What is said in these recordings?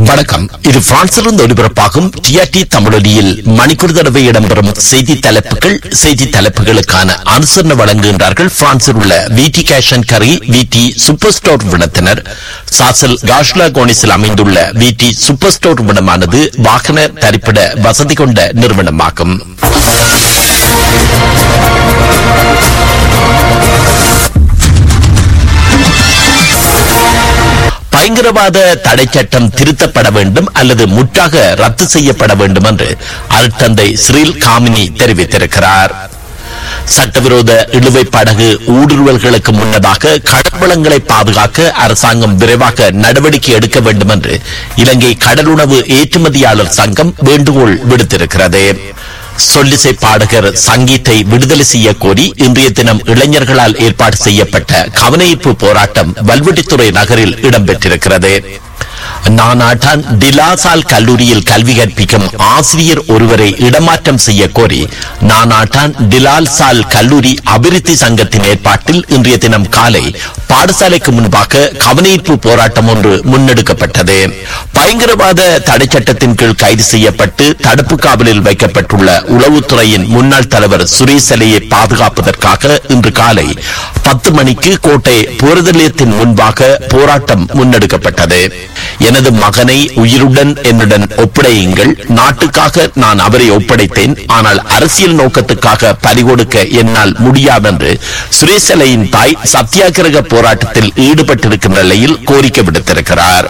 வணக்கம் இது பிரான்சிலிருந்து ஒலிபரப்பாகும் டிஆர்டி தமிழொலியில் மணிக்கூர் தடவை இடம்பெறும் செய்தி தலைப்புகள் செய்தி தலைப்புகளுக்கான அனுசரணை வழங்குகின்றார்கள் பிரான்சில் உள்ள விடி கேஷன் கரி விடி சூப்பர் ஸ்டோர் விடத்தினர் சாசல் காஷ்லா கோனிஸில் அமைந்துள்ள விடி சூப்பர் ஸ்டோர் விடமானது வாகன தரிப்பிட வசதி கொண்ட நிறுவனமாகும் பயங்கரவாத தடை சட்டம் திருத்தப்பட வேண்டும் அல்லது முற்றாக ரத்து செய்யப்பட வேண்டும் என்று அருட்தந்தை ஸ்ரீல் காமினி தெரிவித்திருக்கிறார் சட்டவிரோத இழுவை படகு ஊடுருவல்களுக்கு முன்னதாக கடற்பளங்களை பாதுகாக்க அரசாங்கம் விரைவாக நடவடிக்கை எடுக்க வேண்டும் என்று இலங்கை கடலுணவு ஏற்றுமதியாளர் சங்கம் வேண்டுகோள் விடுத்திருக்கிறது சொல்லிசை பாடகர் சங்கீத்தை விடுதலை செய்ய கோரி இன்றைய தினம் இளைஞர்களால் ஏற்பாடு செய்யப்பட்ட கவனஈர்ப்பு போராட்டம் வல்வெட்டித்துறை நகரில் இடம்பெற்றிருக்கிறது நானாட்டான் டிலாசால் கல்லூரியில் கல்வி கற்பிக்கும் ஆசிரியர் ஒருவரை இடமாற்றம் செய்ய கோரி நானாட்டான் டிலால்சால் கல்லூரி அபிவிருத்தி சங்கத்தின் ஏற்பாட்டில் இன்றைய தினம் காலை பாடசாலைக்கு முன்பாக கவனஈர்ப்பு போராட்டம் ஒன்று முன்னெடுக்கப்பட்டது பயங்கரவாத தடை சட்டத்தின் கீழ் கைது செய்யப்பட்டு தடுப்பு காவலில் வைக்கப்பட்டுள்ள உளவுத்துறையின் முன்னாள் தலைவர் சுரேஷ் சிலையை பாதுகாப்பதற்காக இன்று காலை பத்து மணிக்கு கோட்டை போர் நிலையத்தின் முன்பாக போராட்டம் முன்னெடுக்கப்பட்டது எனது மகனை உயிருடன் என்னுடன் ஒப்படையுங்கள் நாட்டுக்காக நான் அவரை ஒப்படைத்தேன் ஆனால் அரசியல் நோக்கத்துக்காக பறிகொடுக்க என்னால் முடியாது என்று சுரேசலையின் தாய் சத்தியாகிரக போராட்டத்தில் ஈடுபட்டிருக்கின்ற நிலையில் கோரிக்கை விடுத்திருக்கிறார்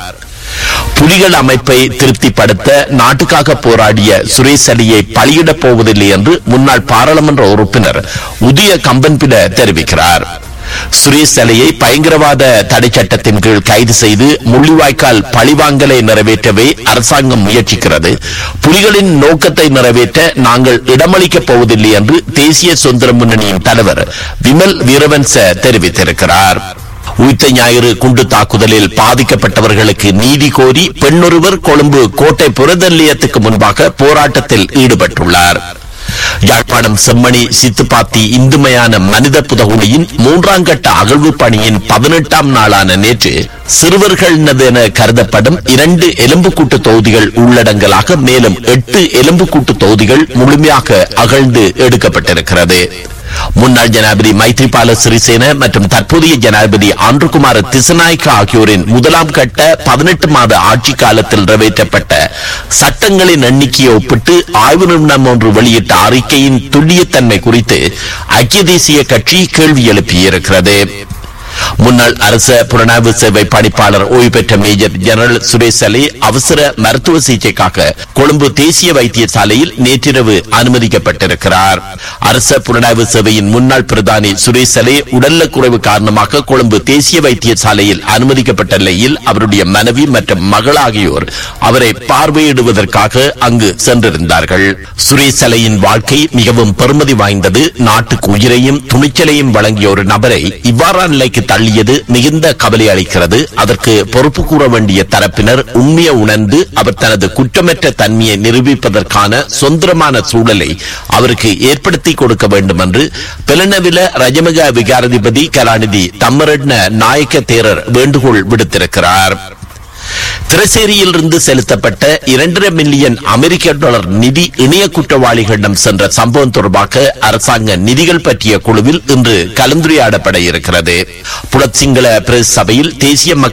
புலிகள் அமைப்பை திருப்திப்படுத்த நாட்டுக்காக போராடிய சுரேஷ் அலியை பலியிடப் போவதில்லை என்று முன்னாள் பாராளுமன்ற உறுப்பினர் உதய கம்பன்பிட தெரிவிக்கிறார் சுரேஷ் அலையை பயங்கரவாத தடை சட்டத்தின் கீழ் கைது செய்து முள்ளிவாய்க்கால் பழிவாங்கலை நிறைவேற்றவே அரசாங்கம் முயற்சிக்கிறது புலிகளின் நோக்கத்தை நிறைவேற்ற நாங்கள் இடமளிக்கப் போவதில்லை என்று தேசிய சுதந்திர முன்னணியின் தலைவர் விமல் வீரவன்ச தெரிவித்திருக்கிறார் உயிர்த்த ஞாயிறு குண்டு தாக்குதலில் பாதிக்கப்பட்டவர்களுக்கு நீதி கோரி பெண்ணொருவர் கொழும்பு கோட்டை புறநிலையத்துக்கு முன்பாக போராட்டத்தில் ஈடுபட்டுள்ளார் யாழ்ப்பாணம் செம்மணி சித்துப்பாத்தி இந்துமையான மனித புதகுழியின் மூன்றாம் கட்ட அகழ்வு பணியின் பதினெட்டாம் நாளான நேற்று சிறுவர்களென கருதப்படும் இரண்டு எலும்புக்கூட்டு தொகுதிகள் உள்ளடங்கலாக மேலும் எட்டு எலும்புக்கூட்டு தொகுதிகள் முழுமையாக அகழ்ந்து எடுக்கப்பட்டிருக்கிறது முன்னாள் ஜனாதிபதி மைத்ரிபால சிறிசேன மற்றும் தற்போதைய ஜனாதிபதி ஆண்டுகுமார் திசநாயக்க ஆகியோரின் முதலாம் கட்ட பதினெட்டு மாத ஆட்சி காலத்தில் நிறைவேற்றப்பட்ட சட்டங்களின் எண்ணிக்கையை ஒப்பிட்டு ஆய்வு நிறுவனம் ஒன்று வெளியிட்ட அறிக்கையின் துல்லியத்தன்மை குறித்து ஐக்கிய தேசிய கட்சி கேள்வி எழுப்பியிருக்கிறது முன்னாள் அரச புலனாய்வு சேவை பணிப்பாளர் ஓய்வு பெற்ற மேஜர் ஜெனரல் சுரேஷ் அலி அவசர மருத்துவ சிகிச்சைக்காக கொழும்பு தேசிய வைத்தியசாலையில் நேற்றிரவு அனுமதிக்கப்பட்டிருக்கிறார் அரச புலனாய்வு சேவையின் முன்னாள் பிரதானி சுரேஷ் அலி உடல்நலக்குறைவு காரணமாக கொழும்பு தேசிய வைத்தியசாலையில் அனுமதிக்கப்பட்ட நிலையில் அவருடைய மனைவி மற்றும் மகள் ஆகியோர் அவரை பார்வையிடுவதற்காக அங்கு சென்றிருந்தார்கள் சுரேஷ் அலையின் வாழ்க்கை மிகவும் பெருமதி வாய்ந்தது நாட்டுக்கு உயிரையும் துணிச்சலையும் வழங்கிய ஒரு நபரை இவ்வாறான நிலைக்கு தள்ளியது மிகுந்த கவலை அளிக்கிறது அதற்கு பொறுப்பு கூற வேண்டிய தரப்பினர் உண்மையை உணர்ந்து அவர் தனது குற்றமற்ற தன்மையை நிரூபிப்பதற்கான சொந்தமான சூழலை அவருக்கு ஏற்படுத்தி கொடுக்க வேண்டும் என்று பிலனவில ரஜமக விகாரதிபதி கலாநிதி தம்மரட்ன நாயக்க தேரர் வேண்டுகோள் விடுத்திருக்கிறார் திரசேரியில் இருந்து செலுத்தப்பட்ட இரண்டரை மில்லியன் அமெரிக்க டாலர் நிதி இணைய குற்றவாளிகளிடம் சென்ற சம்பவம் தொடர்பாக அரசாங்க நிதிகள் பற்றிய குழுவில் இன்று கலந்துரையாடப்பட இருக்கிறது புலத் சிங்கள பிரஸ் சபையில் தேசிய